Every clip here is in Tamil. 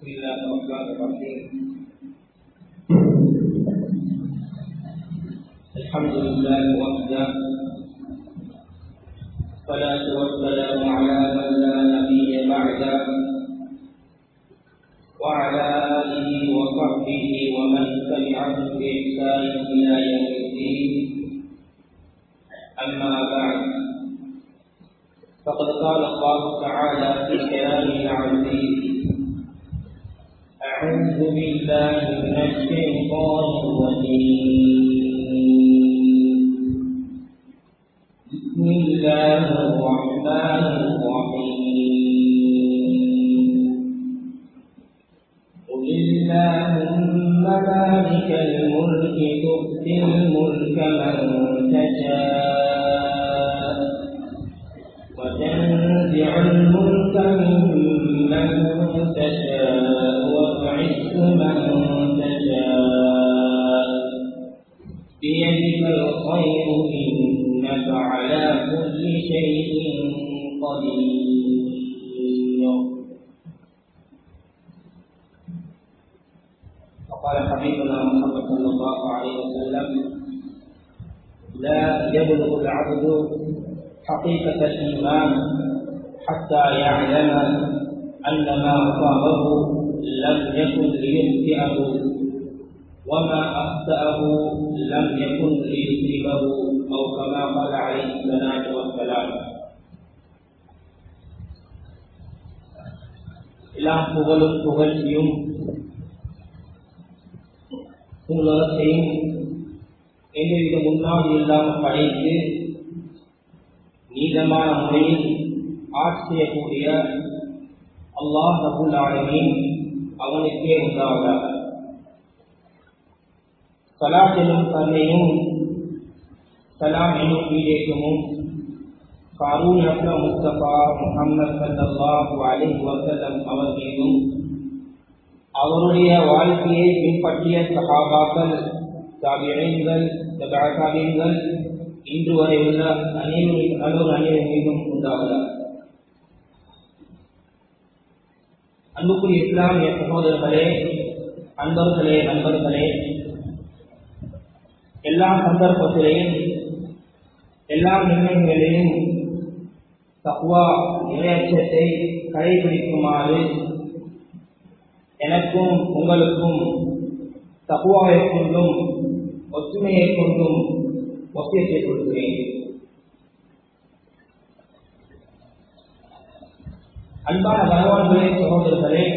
بسم الله الرحمن الرحيم الحمد لله وحده الصلاة والسلام على من لا نبي بعده وعلى آله وصحبه ومن تبعهم بإحسان إلى يوم الدين أما بعد فقد قال الله تعالى في كلامه العزيز أعوذ بالله من الشيطان الرجيم بسم الله الرحمن الرحيم قل اللهم مالك الملك تؤتي الملك من تشاء وتنزع الملك ممن تشاء وتعز من تشاء بيدك الخير إنك على كل شيء قدير وقال حبيبنا محمد صلى الله عليه وسلم لا يبلغ العبد حقيقة الإيمان حتى يعلم أن ما أصابه لم يكن ليخطئه وما أخطأه لم يكن ليصيبه أو كما قال عليه الصلاة والسلام எல்லாம் புகழும் புகழ்ச்சியும் உலகத்தையும் எந்தவித முன்னாடி இல்லாமல் படைத்து நீதமான முறையில் ஆட்சி செய்யக்கூடிய அல்லாஹ் அபுல் ஆலமின் அவனுக்கே உண்டாவதாக சலாத்திலும் கருணையும் சலாம் எனும் ஈடேற்றமும் காரூன் அப்ன முஸ்தபா முகமது சல்லாஹு அலிஹ் வசல்லம் அவர்களையும் அவருடைய வாழ்க்கையை பின்பற்றிய சகாபாக்கள் தாபியங்கள் தாபியங்கள் இன்று வரை உள்ள அனைவரும் அலுவல் அனைவரும் மீதும் உண்டாவதாக அன்புக்குரிய இஸ்லாமிய சகோதரர்களே அன்பர்களே நண்பர்களே எல்லா சந்தர்ப்பத்திலையும் எல்லா நிலைமைகளிலும் தக்குவா இணையச்சத்தை கடைபிடிக்குமாறு எனக்கும் உங்களுக்கும் தக்குவாவை கொண்டும் ஒற்றுமையை கொண்டும் ஒத்தியத்தை கொடுக்கிறேன் அன்பான பகவான்களே சகோதரர்களே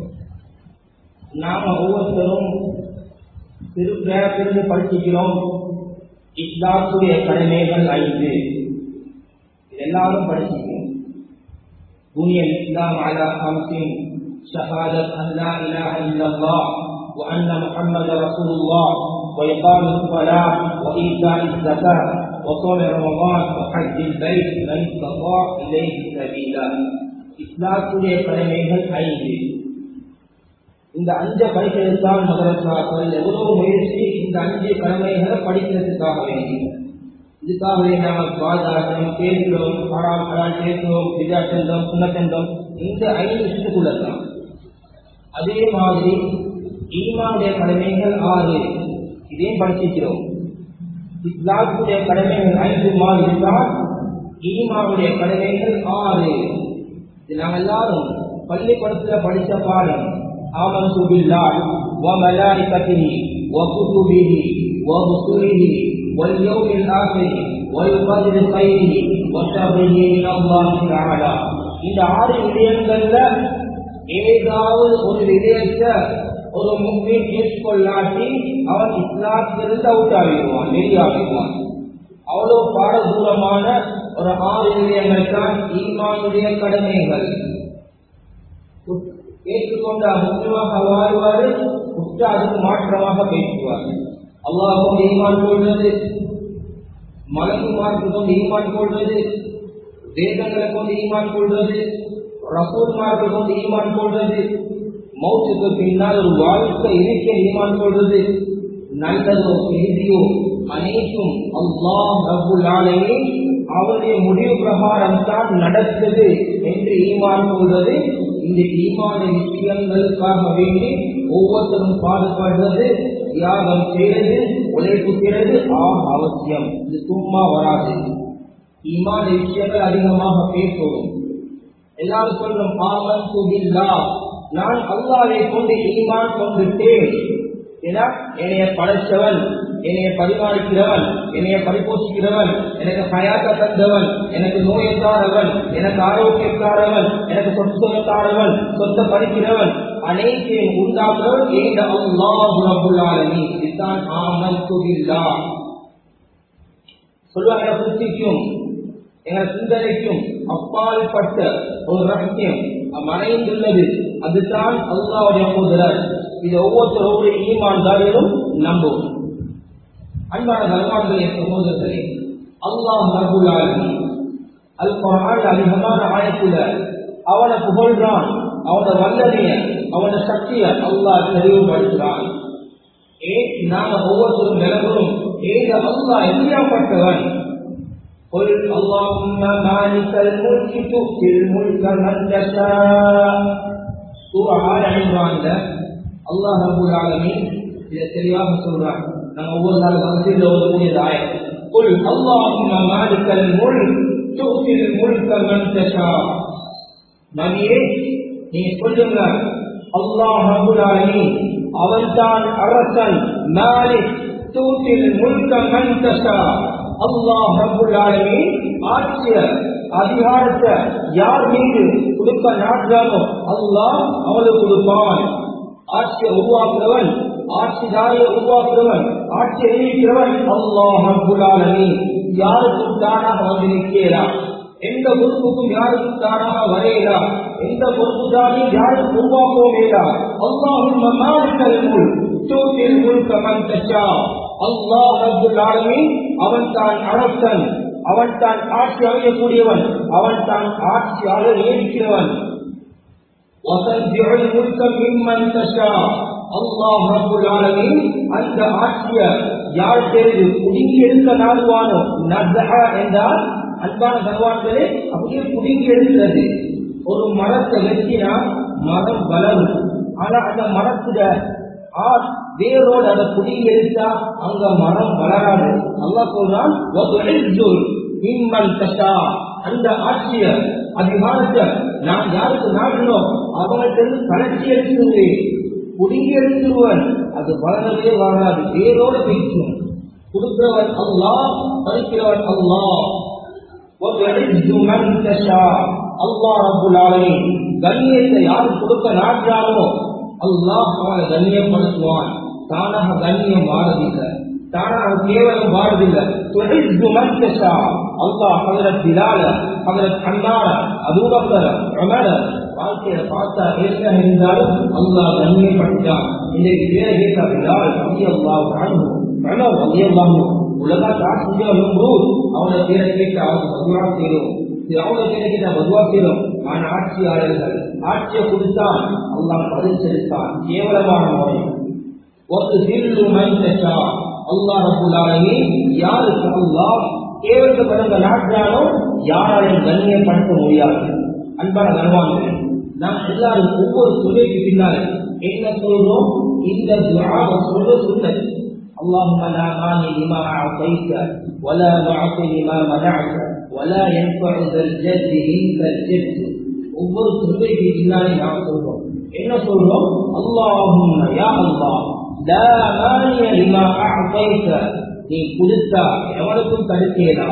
நாம ஒவ்வொருத்தரும் சிறு பிறப்பிலிருந்து படிச்சிக்கிறோம் இஸ்லாத்துடைய கடமைகள் ஐந்து எல்லாரும் படிச்சிக்கிறோம் بني الإسلام على خمس شهادة أن لا إله إلا الله وأن محمد رسول الله وإقام الصلاة وإيتاء الزكاة وصوم رمضان وحج البيت من استطاع إليه سبيلا இஸ்லாத்துடைய கடமைகள் ஐந்து இந்த அஞ்ச படிக்கிறதுதான் மதரசாக்கள் எவ்வளவு முயற்சி இந்த அஞ்சு கடமைகளை படிக்கிறதுக்காக வேண்டி இதுக்காகவே நாங்கள் பாதாரம் பேசுகிறோம் ஹராம் ஹரால் பேசுகிறோம் விஜா சென்றோம் சுண்ண சென்றோம் இந்த ஐந்து விஷயத்துக்குள்ளதான் அதே மாதிரி ஈமானுடைய கடமைகள் ஆறு இதையும் படிச்சிருக்கிறோம் இஸ்லாத்துடைய கடமைகள் ஐந்து மாதிரி தான் ஈமானுடைய கடமைகள் ஆறு இது நாங்கள் எல்லாரும் பள்ளிக்கூடத்துல படிச்ச பாடம் ஆமன் பில்லாஹ் وملائكته وكتبه ورسله واليوم الآخر والقدر خيره وشره من الله تعالى இந்த ஆறு விடயங்கள்ல ஏதாவது ஒரு விடயத்தை ஒரு முக்மீன் ஏற்றுக்கொள்ளாட்டி அவன் இஸ்லாத்திலிருந்து அவுட் ஆகிடுவான் வெளியாகிடுவான் அவ்வளவு பாட தூரமான ஒரு ஆறு விடயங்கள் தான் ஈமானுடைய கடமைகள் ஏற்றுக்கொண்ட முக்கியமாக வாழ்வாரு உற்ற அதுக்கு மாற்றமாக பேசுவார் அல்லாஹும் ஈமான் கொள்வது மலக்கு மார்க்கு கொண்டு ஈமான் கொள்வது வேதங்களை கொண்டு ஈமான் கொள்வது ரசூல் மார்க்கு கொண்டு ஈமான் கொள்வது மௌத்துக்கு பின்னால் ஒரு வாழ்க்கை இருக்க ஈமான் கொள்வது நல்லதோ செய்தியோ அனைத்தும் அல்லாஹ் ரபுல் ஆலமீன் அவருடைய முடிவு பிரகாரம் தான் நடக்குது என்று ஈமான் கொள்வது இந்த ஈமான விஷயங்களுக்காக வேண்டி ஒவ்வொருத்தரும் பாடுபடுறது தியாகம் செய்யறது உழைப்புக்கிறது ஆம் அவசியம் இது சும்மா வராது ஈமான விஷயங்கள் அதிகமாக பேசுவோம் எல்லாரும் சொல்றோம் பாவம் சுகில்லா நான் அல்லாவை கொண்டு ஈமான் கொண்டுட்டேன் ஏன்னா என்னைய படைச்சவன் என்னைய பரிமாறிக்கிறவன் என்னைய பரிபோஷிக்கிறவன் எனக்கு ஹயாத்த தந்தவன் எனக்கு நோயை தாரவன் எனக்கு ஆரோக்கியத்தாரவன் எனக்கு சொத்து தாரவன் சொத்தை பறிக்கிறவன் அனைத்தையும் உண்டாக்குறவன் ஏங்க அல்லாஹ் ரபுல் ஆலமீன் இதுதான் ஆமன் துபில்லா சொல்லுவாங்க புத்திக்கும் எங்க சிந்தனைக்கும் அப்பாற்பட்ட ஒரு ரகசியம் மறைந்துள்ளது அதுதான் அல்லாவுடைய சகோதரர் இது ஒவ்வொருத்தர் ஒவ்வொரு ஈமான்தாரிகளும் நம்பும் அன்பான நல்வாழ்வுடைய சகோதரர்களே அல்லாஹ் ரபுல்லாலி அல் குரான் அதிகமான ஆயத்துல அவனை புகழ்றான் அவன வல்லமைய அவன சக்திய அல்லாஹ் தெளிவுபடுத்துறான் ஏன் நாங்க ஒவ்வொருத்தரும் நிலவரும் ஏக அல்லாஹ் எப்படியாப்பட்டவன் قل اللهم مالك الملك تؤتي الملك من تشاء சூரா ஆல இம்ரான்ல அல்லாஹ் ரப்பல் ஆலமீன் இதை தெளிவாக சொல்றான் நம்ம ஒவ்வொரு நாள் மனசில் ஓதக்கூடிய ஆயம் قل اللهم مالك الملك تؤتي الملك من تشاء நபியே நீ சொல்லுங்க அல்லாஹ் ரப்பல் ஆலமீன் அவன்தான் அரசன் மாலிக் தூத்தில் முல்க மன் தஷா அல்லாஹ் ரப்பல் ஆலமீன் ஆட்சிய அதிகாரத்தை யார் மீது கொடுக்க நாட்டானோ அல்லாஹ் அவனுக்கு கொடுப்பான் ஆட்சியை உருவாக்குறவன் ஆட்சிதாரியை உருவாக்குறவன் ஆட்சியை நீக்கிறவன் அல்லாஹ் ரப்பல் ஆலமீன் யாருக்கும் தானாக வந்து நிற்கிறான் எந்த பொறுப்புக்கும் யாருக்கும் தானாக வரையலா எந்த பொறுப்புதாரையும் யாரும் உருவாக்கவும் இல்லா அல்லாஹும் மாலிக்கல் முல் தூத்தில் முழுக்க மன் தச்சா அல்லாஹ் ரப்புல் ஆலமீன் அவன் தான் அரசன் அவன் தான் ஆட்சி அமையக்கூடியவன் அவன் தான் ஆட்சியாளர் நியமிக்கிறவன் وتنزع الملك ممن تشاء அல்லாஹ் ரப்புல் ஆலமீன் அந்த ஆட்சிய யார் தெரிந்து குடுங்கி எடுக்க நாடுவானோ நஸ்ஹா என்றால் அன்பான கனவான்களே அப்படியே குடுங்கி எடுக்கிறது ஒரு மரத்தை வெட்டினா மரம் வளரும் ஆனா அந்த மரத்துல ஆ- வேரோடு அதை குடுங்கி எடுத்தா அங்க மரம் வளராது அல்லாஹ் சொல்றான் "வதுஇஸ்ஸு மிம்மன் தஷா." அந்த ஆட்சிய அதிகாரத்தை நான் யாருக்கு நாடினோம் அவங்கள்ட்ட கலர்ச்சி எடுத்துருவேன் குடுங்கி எடுத்துருவன் அது வளரவே வளராது வேரோட பேசும் கொடுக்கிறவன் அல்லாஹ் பறிக்கிறவன் அல்லாஹ் وَتُعِزُّ مَن تَشَاءُ அல்லாஹ் ரப்புல் ஆலமீன் கண்ணியத்தை யார் கொடுக்க நாடுறானோ அல்லாஹ் அவனை கண்ணியப்படுத்துவான் தானாக கண்ணியம் மாறதில்லை தானாக கேவலம் மாறதில்லை துழித்து மந்தஷா அல்லாஹ் ஹதரத் பிலால ஹதரத் அன்னார அபூபக்கர உமர வாழ்க்கையில பார்த்தா ஏற்க இருந்தாலும் அல்லாஹ் கண்ணியப்படுத்தான் இன்றைக்கு பேரை கேட்டா பிலால் ரவி அல்லாஹ் அன்பு உமர் ரவி அல்லாஹ் உலக காசு அவனை பேரை கேட்டு அவனுக்கு பதுவா செய்யும் அவனை பேரை கேட்ட பதுவா செய்யும் ஆனா ஆட்சியாளர்கள் ஆட்சியை கொடுத்தான் அல்லாஹ் பதில் செலுத்தான் கேவலமான முறை ஒரு சில்லு மைந்தஷா அல்லாஹ் ரபுல் ஆலமீன் யாருக்கு அல்லாஹ் கேவலப்படுத்த நாட்டானோ யாராலையும் கண்ணியப்படுத்த முடியாது அன்பான கனவான்கள் நாம் எல்லாரும் ஒவ்வொரு துறைக்கு பின்னால என்ன சொல்றோம் இந்த துஆவை சொல்ல சுன்னத் اللهم لا مانع لما اعطيت ولا معطي لما منعت ولا ينفع ذا الجد منك الجد ஒவ்வொரு துறைக்கு பின்னாலே நாம் சொல்றோம் என்ன சொல்றோம் அல்லாஹும் யா அல்லாஹ் லா மானிய லிமா அஅதைத நீ கொடுத்தா எவனுக்கும் தடுக்கேடா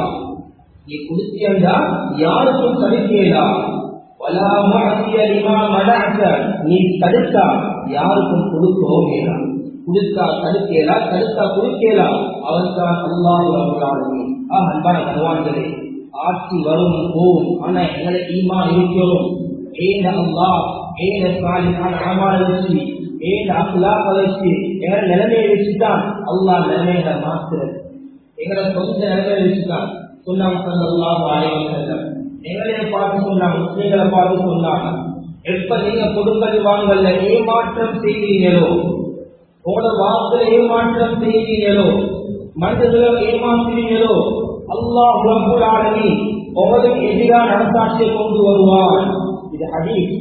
நீ கொடுத்தியண்டா யாருக்கும் தடுக்கேடா வலா முஅத்திய லிமா மனஅத நீ தடுத்தா யாருக்கும் கொடுக்கவும் வேண்டாம் கொடுத்தா தடுக்கேலா தடுத்தா கொடுக்கேலா அவன் தான் அல்லாஹ் ரபுல்லாலுமே ஆ அன்பான பகவான்களே ஆட்சி வரும் போகும் ஆனா எங்களை ஈமான் இருக்கிறோம் ஏன் அல்லாஹ் ஏன் சாலிஹான அமால வச்சு ஏன் அல்லாஹ் வச்சு எங்களை நிலைமையை வச்சுதான் அல்லாஹ் நிலைமைகளை மாத்துறது எங்களை சொந்த நிலைமையை வச்சுதான் சொன்னாங்க சல்லல்லாஹு அலைஹி வஸல்லம் எங்களைய பார்த்து சொன்னாங்க முஸ்லீம்களை பார்த்து சொன்னாங்க எப்ப நீங்க கொடுக்கல் வாங்கல ஏமாற்றம் செய்வீங்களோ உங்களோட வாக்குல ஏமாற்றம் செய்வீங்களோ மனிதர்களை ஏமாற்றுவீங்களோ அல்லாஹ் ரப்புல் ஆலமீன் உங்களுக்கு எதிரான நடத்தாட்சியை கொண்டு வருவான் இது ஹதீஸ்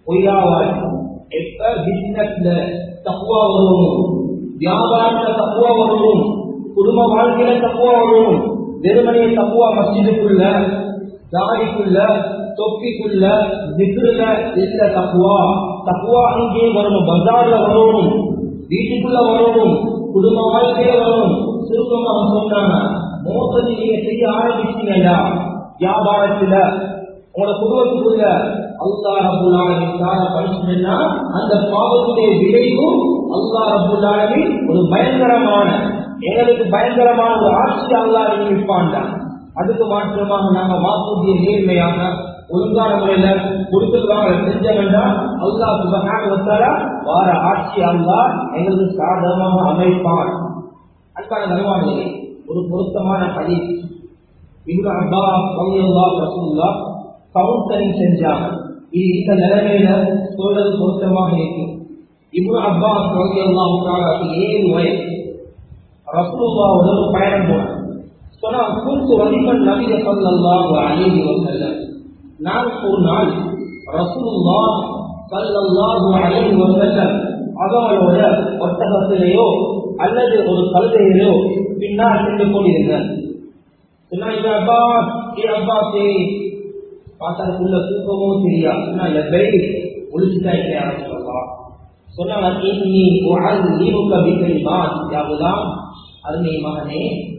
பொய்யாவாய் எப்ப பிசினஸ்ல தப்புவா வரணும் வியாபாரத்துல தப்புவா வரணும் குடும்ப வாழ்க்கையில தப்புவா வரணும் வெறுமனையை தப்புவா மசிதுக்குள்ள தாடிக்குள்ள தொப்பிக்குள்ள திக்குல இல்ல தப்புவா தப்புவா அங்கே வரணும் பஜார்ல வரணும் வீட்டுக்குள்ள வரணும் குடும்ப வாழ்க்கையில வரணும் சுருக்கமாக சொன்னாங்க மோசடி நீங்க செய்ய ஆரம்பிச்சீங்களா வியாபாரத்துல உங்களோட குடும்பத்துக்குள்ள அல்லா ரபுல்லாலமின் கார பனிஷ்மெண்ட்னா அந்த பாவத்துடைய விளைவும் அல்லா ரபுல்லாலமின் ஒரு பயங்கரமான எங்களுக்கு பயங்கரமான ஒரு ஆட்சி அல்லா நிற்பான்டா அதுக்கு மாற்றமாக நாங்க வாக்குறுதிய நேர்மையாக ஒழுங்கான முறையில கொடுத்துருக்காங்க செஞ்சவன்டா அல்லா சுபகான வந்தாரா வார ஆட்சி அல்லா எங்களுக்கு சாதகமாக அமைப்பான் அன்பான நல்வானிலே ஒரு பொருத்தமான படி இப்னு அப்பாஸ் ரலியல்லாஹு ரசூலுல்லா கவுன்சிலிங் செஞ்சாங்க இது இந்த நிலைமையில சொல்றது பொருத்தமாக இருக்கும் இப்னு அப்பாஸ் ரலியல்லாஹு தஆலா ஏழு வயசு ரசூலுல்லாஹோட ஒரு பயணம் போனாங்க சொன்னா குன்து வலிமன் நபிய ஸல்லல்லாஹு அலைஹி வஸல்லம் நான் ஒரு நாள் ரசூலுல்லாஹ் ஸல்லல்லாஹு அலைஹி வஸல்லம் அவங்களோட ஒட்டகத்திலேயோ அல்லது ஒரு கழுதையிலோ பின்னால் சென்று கொண்டிருந்தேன் சொன்னா இது அப்பாஸ் ஏ அப்பாஸே பார்த்தாருக்குள்ள தூக்கமும் தெரியா சொன்னா லெப்பை ஒழிச்சுட்டா இல்லையா சொல்லலாம் சொன்னாங்க இன்னி உஅல்லிமுக பிகலிமாத் யா குலாம் அருமை மகனே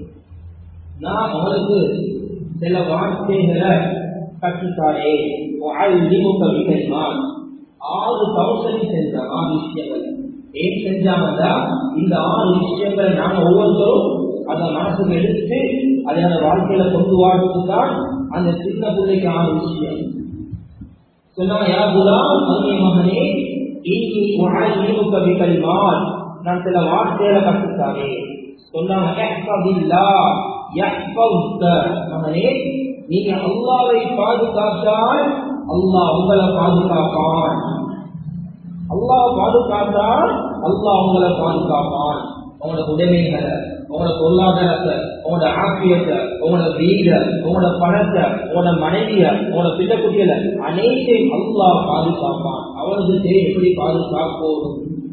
நான் உங்களுக்கு சில வார்த்தைகளை கற்றுத்தாரே உஅல்லிமுக பிகலிமாத் ஆறு கவுன்சிலிங் செஞ்சாங்க ஆறு விஷயங்கள் ஏன் செஞ்சாங்கன்னா இந்த ஆறு விஷயங்களை நாங்க ஒவ்வொருத்தரும் அதை மனசுக்கு எடுத்து அதை அந்த வாழ்க்கையில கொண்டு வாழ்த்து தான் அந்த சின்ன பிள்ளைக்கு ஆறு விஷயம் சொன்னாங்க யா குலாம் அருமை மகனே இன்னி உஅல்லிமுக பிகலிமாத் நான் சில வார்த்தைகளை கற்றுத்தாரே சொன்னாங்க யஹ்ஃபதில்லா யஹ்ஃபதுக மகனே நீங்க அல்லாஹ்வை பாதுகாத்தால் அல்லாஹ் உங்களை பாதுகாப்பான் அல்லாஹ் பாதுகாத்தால் அல்லாஹ் உங்களை பாதுகாப்பான் உங்களோட உடைமைகளை உங்களோட பொருளாதாரத்தை உங்களோட ஆக்கியத்தை உங்களோட வீட உங்களோட பணத்தை உங்களோட மனைவிய உங்களோட பிள்ளை குட்டிகளை அனைத்தையும் அல்லாஹ் பாதுகாப்பான் அவனுக்கு தெரியும் எப்படி பாதுகாப்போம்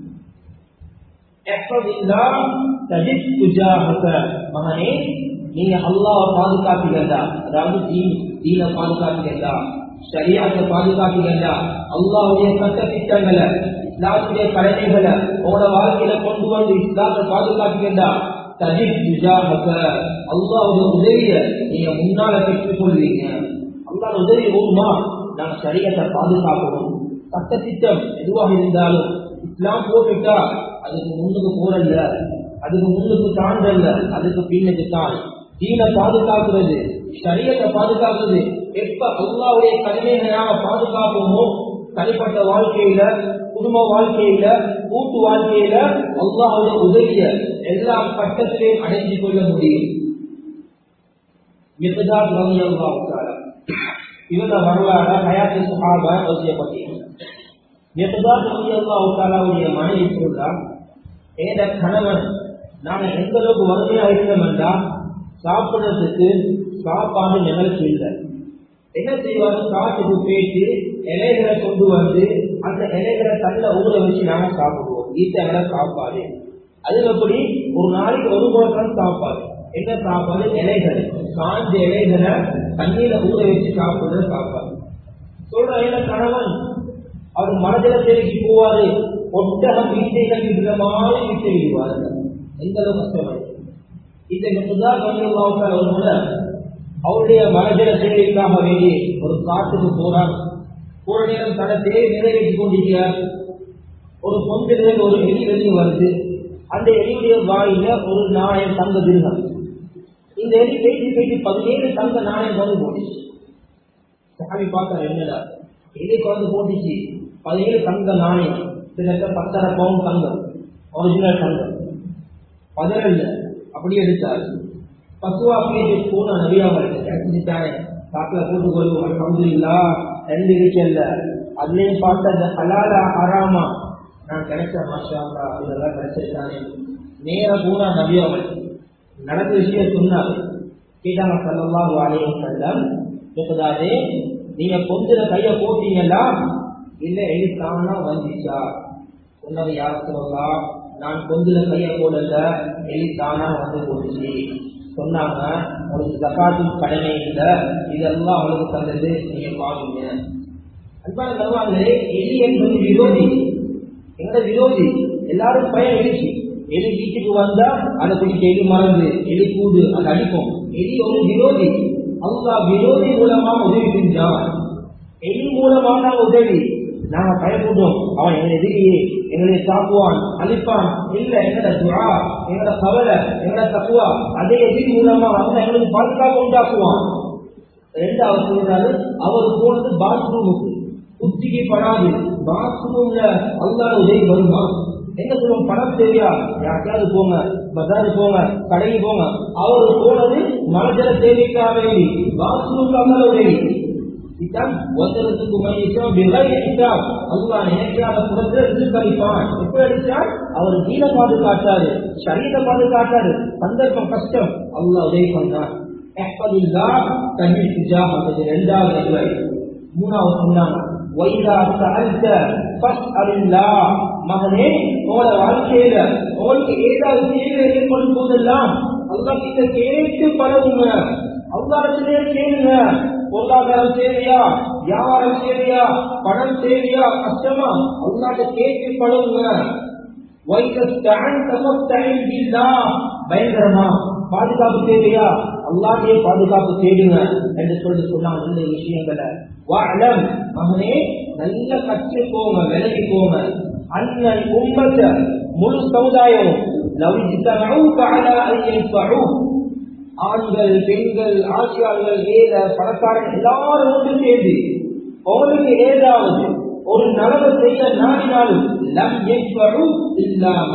மகனே நீங்க அல்லாஹ் பாதுகாப்பீங்கடா அதாவது தீன் தீன பாதுகாப்பீங்கடா சரியாக பாதுகாப்பீங்கடா அல்லாவுடைய சட்ட திட்டங்களை இஸ்லாத்துடைய கடமைகளை உங்களோட வாழ்க்கையில கொண்டு வந்து இஸ்லாத்தை பாதுகாப்பீங்கடா தஜித் துஜாஹக அல்லாவுடைய உதவிய நீங்க முன்னால பெற்றுக் கொள்வீங்க அல்லாஹ் உதவி ஓடுமா நாங்க சரியத்தை பாதுகாக்கணும் சட்ட திட்டம் எதுவாக இருந்தாலும் இஸ்லாம் போட்டுட்டா அதுக்கு முன்னுக்கு போறல்ல அதுக்கு முன்னுக்கு தாண்டல்ல அதுக்கு பின்னுக்கு தான் தீனை பாதுகாக்கிறது சரியத்தை பாதுகாக்கிறது எப்ப அல்லாவுடைய கடமைகளை நாம பாதுகாப்போமோ தனிப்பட்ட வாழ்க்கையில குடும்ப வாழ்க்கையில கூட்டு வாழ்க்கையில அல்லாவுடைய உதவிய எல்லா கட்டத்திலையும் அடைஞ்சு கொள்ள முடியும் மிகதாத் ரவியல்லாவுக்காரர் இவங்க வரலாறு ஹயாத்தி சுஹாபா அவசியப்பட்டீங்க மிகதாத் ரவியல்லாவுக்காராவுடைய மனைவி சொல்றார் ஏத கணவன் நாங்க எந்த அளவுக்கு வறுமையா இருக்கிறோம் என்றால் சாப்பிடுறதுக்கு சாப்பாடு நிகழ்ச்சி இல்லை என்ன செய்வாங்க காட்டுக்கு போயிட்டு இலைகளை கொண்டு வந்து அந்த இலைகளை தள்ள ஊற வச்சு நாங்க சாப்பிடுவோம் வீட்டை சாப்பாடு அது எப்படி ஒரு நாளைக்கு ஒரு போட்டம் சாப்பாடு என்ன சாப்பாடு இலைகள் காஞ்ச இலைகளை தண்ணீர ஊற வச்சு சாப்பிடுற சாப்பாடு சொல்ற என்ன கணவன் அவர் மனதில தேடிக்கு போவாரு ஒட்டகம் வீட்டை கட்டிக்கிற மாதிரி வீட்டை விடுவாரு எந்த அளவு கஷ்டமா இந்த முதல் ஒரு அவருடைய மனதில தேவைக்காக வேண்டி ஒரு காட்டுக்கு போறார் போற நேரம் தன தேவை நிறைவேற்றிக் கொண்டிருக்கிறார் ஒரு பொந்திலிருந்து ஒரு எலி வெளியே வருது அந்த எலியுடைய வாயில ஒரு நாணயம் தங்க திருகம் இந்த எலி பேசி பேசி பதினேழு தங்க நாணயம் வந்து போட்டுச்சு சாமி பார்த்தார் என்னடா எலி குழந்தை போட்டுச்சு பதினேழு தங்க நாணயம் கிட்டத்தட்ட பத்தரை பவுன் தங்கம் ஒரிஜினல் தங்கம் பதினேழு அப்படியே எடுத்தாரு பசுவா பேசி போன நபியாமல் கிடைச்சிட்டானே காட்டுல போட்டு கொள்வோம் அலமதுல்லா ரெண்டு இருக்கல அதுலயும் பார்த்த அந்த ஹலாலா ஹராமா நான் கிடைச்ச மாஷா இதெல்லாம் கிடைச்சிருக்கானே நேர போனா நபியாமல் நடந்த விஷயம் சொன்னாரு கேட்டாங்க சல்லல்லாஹு அலைஹி வஸல்லம் எப்பதாதே நீங்க கொஞ்சம் கைய போட்டீங்கன்னா இல்ல எலி தானா வந்துச்சா சொன்னது யார் சொல்லலாம் நான் கொஞ்சல கைய போடல எலி தானா வந்து போச்சு சொன்னாங்க உங்களுக்கு ஜக்காத்து கடமை இல்லை இதெல்லாம் அவளுக்கு தந்தது நீங்க பாருங்க அன்பான தருவாங்களே எலி என்பது விரோதி எங்க விரோதி எல்லாரும் பயம் எழுச்சி எலி வீட்டுக்கு வந்தா அதை பிடிக்க எலி மறந்து எலி கூடு அது அடிக்கும் எலி ஒரு விரோதி அல்லா விரோதி மூலமா உதவி செஞ்சான் எலி மூலமான உதவி நாங்க பயப்படுறோம் அவன் எங்களை எதிரியே எங்களை தாக்குவான் அழிப்பான் இல்ல எங்கட துரா எங்கட கவலை எங்கட தக்குவா அதே எதிரி மூலமா அவன் எங்களுக்கு பாதுகாப்பு உண்டாக்குவான் ரெண்டாவது சொல்றாரு அவர் போனது பாத்ரூமுக்கு புத்திக்கு படாது பாத்ரூம்ல அல்லாத உதவி வருமா என்ன சொல்லுவோம் பணம் தேவையா யாருக்காவது போங்க பஜாரு போங்க கடைக்கு போங்க அவர் போனது மனஜல தேவைக்காக வேண்டி பாத்ரூம்ல அல்லாத உதவி இதான் ஒருத்தருக்கு மனிதம் விலை அடித்தார் அதுதான் நினைக்காத புறத்தில் ரிஸ்க் அளிப்பான் எப்படி அடித்தார் அவர் வீட பாதுகாத்தாரு சரீர பாதுகாத்தாரு சந்தர்ப்பம் கஷ்டம் அல்லாஹ் உதவி பண்ணார் எப்பதில்லா தண்ணீர் சுஜா அது இரண்டாவது நிலை மூணாவது சொன்னாங்க வைரா சஅல்த ஃபஸ்அலில்லா மகனே உங்களோட வாழ்க்கையில உங்களுக்கு ஏதாவது தேவை ஏற்படும் போதெல்லாம் அல்லாஹ் கிட்ட கேட்டு பழகுங்க அல்லாஹ்விடத்திலே கேளுங்க பொருளாதாரம் தேவையா வியாபாரம் தேவையா பணம் தேவையா கஷ்டமா அல்லாட்ட கேட்டு பழகுங்க பயங்கரமா பாதுகாப்பு தேவையா அல்லாட்டே பாதுகாப்பு தேடுங்க என்று சொல்லி சொன்னாங்க இந்த விஷயங்களை வாழம் மகனே நல்ல கற்றுக்கோங்க விலகி போங்க அண்ணன் உம்மத்த முழு சமுதாயம் லவ் இத்தனவுக்கு அலா ஐயன் ஆண்கள் பெண்கள் ஆட்சியாளர்கள் ஏத பணக்காரன் எல்லாரும் ஒன்று சேர்ந்து உங்களுக்கு ஏதாவது ஒரு நலவு செய்ய நாடினாலும் லம் எவ்வளவு இல்லாம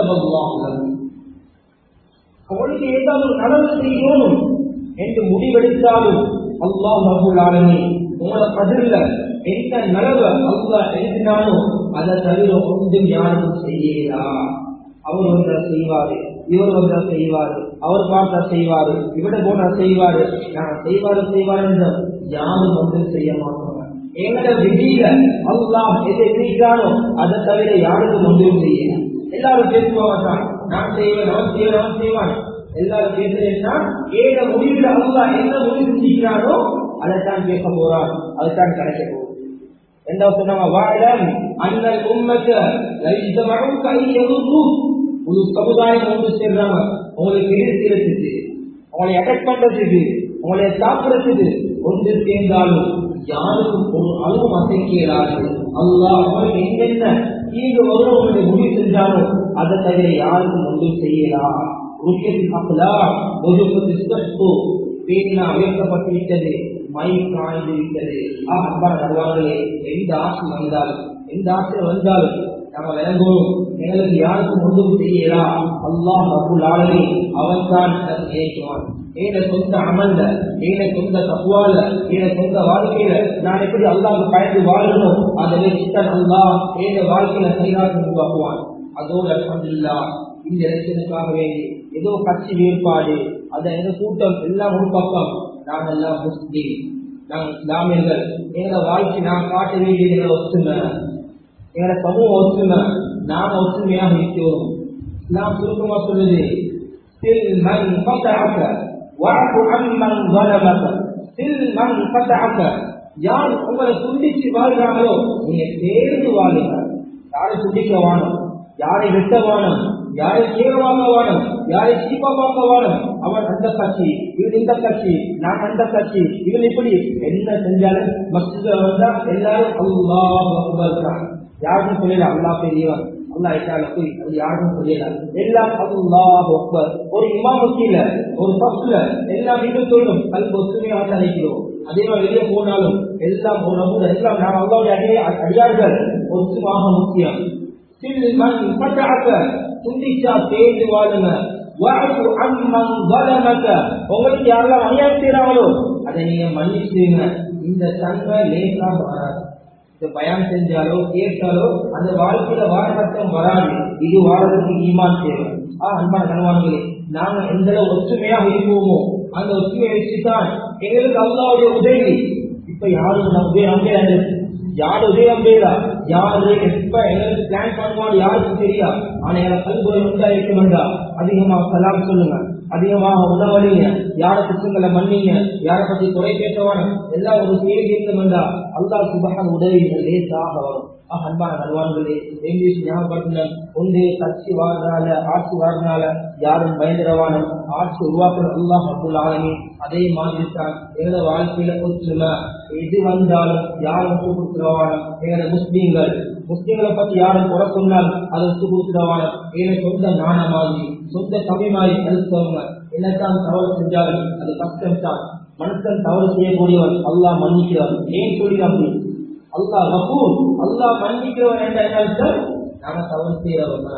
அவளுக்கு ஏதாவது ஒரு நலவு செய்யணும் என்று முடிவெடுத்தாலும் அல்லாஹ் மகுளாலுமே உங்களோட பதில எந்த நலவு அல்லா எழுதினாலும் அதை தவிர ஒன்றும் யாரும் செய்யலா அவர் ஒன்றை செய்வாரு இவர் ஒன்றா செய்வாரு அவர் பார்த்தா செய்வாரு இவட போனா செய்வாரு நான் செய்வாரு செய்வாரு என்று யாரும் வந்து செய்ய மாட்டாங்க எங்கட விதியில அல்லாஹ் எதை செய்கிறானோ அதை தவிர யாருக்கும் ஒன்றும் செய்யல எல்லாரும் பேசுவாங்க நான் செய்வேன் அவன் செய்வேன் அவன் செய்வான் எல்லாரும் பேசுறேன்னா ஏக முடிவில் அல்லாஹ் என்ன முடிவு செஞ்சுக்கிறானோ அதைத்தான் பேச போறான் அதைத்தான் கிடைக்க போகுது என்ன சொன்னாங்க வாழம் அண்ணல் உண்மைக்கு கையெழுத்தும் ஒரு சமுதாயம் ஒன்று சேர்றாங்க உங்களுக்கு இருக்கிறதுக்கு உங்களை அட்டாக் பண்றதுக்கு உங்களை சாப்பிடுறதுக்கு ஒன்று சேர்ந்தாலும் யாருக்கும் ஒரு அளவு அசைக்கிறாரு அல்லாஹ் அவருக்கு என்னென்ன தீங்கு வரும் உங்களுடைய முடிவு செஞ்சாலும் அதை தவிர யாருக்கும் ஒன்றும் செய்யலாம் பேரினா உயர்த்தப்பட்டு விட்டது மை காய்ந்து விட்டது அன்பான நடுவாங்களே எந்த ஆசை வந்தாலும் எந்த ஆசை வந்தாலும் நம்ம விளங்குவோம் எங்களுக்கு யாருக்கும் ஒன்றும் செய்யலா அல்லாஹ் அபுல் ஆளவே அவன் தான் ஏற்றுவான் ஏன சொந்த அமல்ல ஏன சொந்த தப்புவால ஏன சொந்த வாழ்க்கையில நான் எப்படி அல்லாஹ் பயந்து வாழணும் அதை வச்சுதான் அல்லாஹ் ஏன வாழ்க்கையில சரியாக உருவாக்குவான் அதோடு அல்ஹம்துலில்லா இந்த எலெக்ஷனுக்காக வேண்டி ஏதோ கட்சி வேறுபாடு அந்த எங்க கூட்டம் எல்லாம் ஒரு பக்கம் நாங்கள் எல்லாம் முஸ்லீம் நாங்கள் இஸ்லாமியர்கள் எங்களை வாழ்க்கை நான் காட்ட வேண்டிய ஒத்துமை எங்களோட சமூக ஒற்றுமை நாம ஒற்றுமையாக இருக்கிறோம் நாம் சுருக்கமா சொல்லுது சில் மண் பத்தாக்க வாக்கு அம்மன் வளமக்க சில் மண் பத்தாக்க யார் உங்களை துண்டிச்சு வாழ்றாங்களோ நீங்க சேர்ந்து வாழுங்க யாரை துண்டிக்க வாணும் யாரை வெட்ட வாணும் யாரை கேவலமாக வாணும் யாரை சீப்பா பார்க்க வாணும் அவன் அந்த கட்சி இவன் இந்த கட்சி நான் அந்த கட்சி இவன் இப்படி என்ன செஞ்சாலும் மஸ்ஜித வந்தா எல்லாரும் அல்லாஹ் அக்பர் யாருக்கும் சொல்லல அல்லா பெரியவன் அல்லா இட்டால போய் அது யாருக்கும் சொல்லல எல்லாம் அல்லாஹ் அக்பர் ஒரு இமாமுக்கில ஒரு பஸ்ல எல்லாம் மீண்டும் சொல்லும் கல்வி ஒத்துமையாக நினைக்கிறோம் அதே மாதிரி வெளியே போனாலும் எல்லாம் ஒரு நம்புற எல்லாம் நாம் அல்லாவுடைய அடிய அடியார்கள் ஒத்துமாக முக்கியம் துண்டிச்சா தேர்ந்து வாழுங்க உங்களுக்கு யாரெல்லாம் அநியாயம் செய்யறாங்களோ அதை நீங்க மன்னிச்சுங்க இந்த தன்மை லேசா வராது இந்த பயம் செஞ்சாலோ கேட்டாலோ அந்த வாழ்க்கையில வாழப்பட்டம் வராது இது வாழறதுக்கு ஈமான் தேவை ஆ அன்பான கணவான்களே நாங்க எந்த அளவு ஒற்றுமையாக இருப்போமோ அந்த ஒற்றுமையை வச்சுதான் எங்களுக்கு அல்லாவுடைய உதவி இப்ப யாரும் நம்ம உதவி அங்கே யாரு உதயம் பேரா யாரு எப்ப எங்களுக்கு பிளான் பண்ணுவான்னு யாருக்கும் தெரியா ஆனா எனக்கு கல்வி உண்டாயிருக்க வேண்டாம் அதிகமா சலாம் சொல்லுங்க அதிகமாக உணவழிங்க யார குற்றங்களை மன்னிங்க யாரை பத்தி குறை பேசவான எல்லாம் ஒரு செய்தி இருக்க வேண்டாம் அல்லா சுபகன் உதவி லேசாக வரும் ஆஹ் அன்பான நல்வான்களே இங்கிலீஷ் ஞாபகப்படுத்தினர் ஒன்று கட்சி வாழ்றதுனால ஆட்சி வாழ்றதுனால யாரும் பயந்துடவான ஆட்சி உருவாக்குற அல்லாஹ் அப்துல் ஆலமி அதே மாதிரி தான் எங்களோட வாழ்க்கையில ஒற்றுமை எது வந்தாலும் யாரும் விட்டு கொடுத்துருவான எங்களோட முஸ்லீம்கள் முஸ்லீம்களை பத்தி யாரும் குறை சொன்னால் அதை விட்டு கொடுத்துருவான எங்களை சொந்த நாண மாதிரி சொந்த தமிழ் மாதிரி கருத்தவங்க என்னத்தான் தவறு செஞ்சாலும் அது கஷ்டம் தான் மனுஷன் தவறு செய்யக்கூடியவன் அல்லாஹ் மன்னிக்கிறான் ஏன் சொல்லி அப்படி அல்லாஹ் கபூர் அல்லாஹ் மன்னிக்கிறவன் என்ற அர்த்தம் நாம தவறு செய்யறவங்க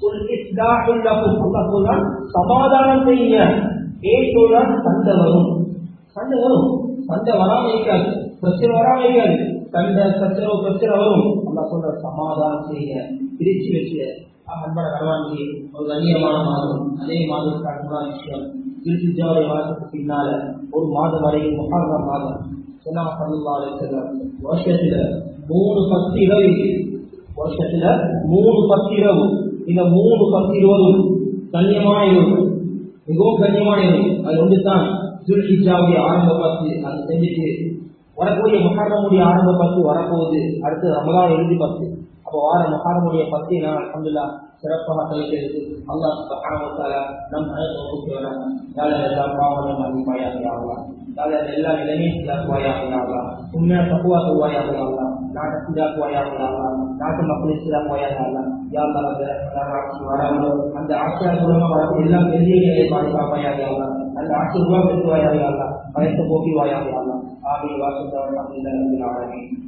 சொல்றான் சமாதானம் செய்யுங்க ஏன் சொல்றான் சண்டை வரும் சண்டை வரும் சண்டை வராம இருக்காது பிரச்சனை வராம இருக்காது சண்டை பிரச்சனை பிரச்சனை வரும் அல்லா சொல்ற சமாதானம் செய்யுங்க பிரிச்சு வச்சு அன்பட கடவாண்டி ஒரு கண்ணியமான மாதம் அதே மாதத்துக்கான விஷயம் திருச்சிஜாவுடைய மாதத்துக்கு பின்னால ஒரு மாதம் வரைக்கும் முகாரம் மாதம் சொன்னாங்க சல்லா அலிசல்லம் வருஷத்துல மூணு பத்து இரவு வருஷத்துல மூணு பத்து இரவு இந்த மூணு பத்து இருபதும் கண்ணியமான இரவு மிகவும் கண்ணியமான இரவு அது ஒன்று தான் துல்ஹிஜாவுடைய ஆரம்ப பத்து அது செஞ்சுட்டு வரக்கூடிய முகாரமுடைய ஆரம்ப பத்து வரப்போகுது அடுத்து ரமதான் இறுதி பத்து அப்போ வார முகாரமுடைய பத்து நான் அலமதுல்லா சிறப்பாக கழிக்கிறது அல்லாஹ் சுபஹானஹு நம் அனைவருக்கும் வேணாம் யாழ் எல்லாம் பாவனம் அதிகமாயாக ஆகலாம் யாழ் எல்லா நிலைமையும் சீராக்குவாயாக ஆகலாம் உண்மையான தப்புவா தருவாயாக ஆகலாம் நாட்டை சீராக்குவாயாக ஆகலாம் நாட்டு மக்களை சீராக்குவாயாக ஆகலாம் யாழ் வராமலோ அந்த ஆட்சியார் மூலமாக வர எல்லா பெரிய பாதுகாப்பாயாக ஆகலாம் அந்த ஆட்சி உருவாக்குவாயாக ஆகலாம் பயத்தை போக்கிவாயாக ஆகலாம் ஆகிய வாசல்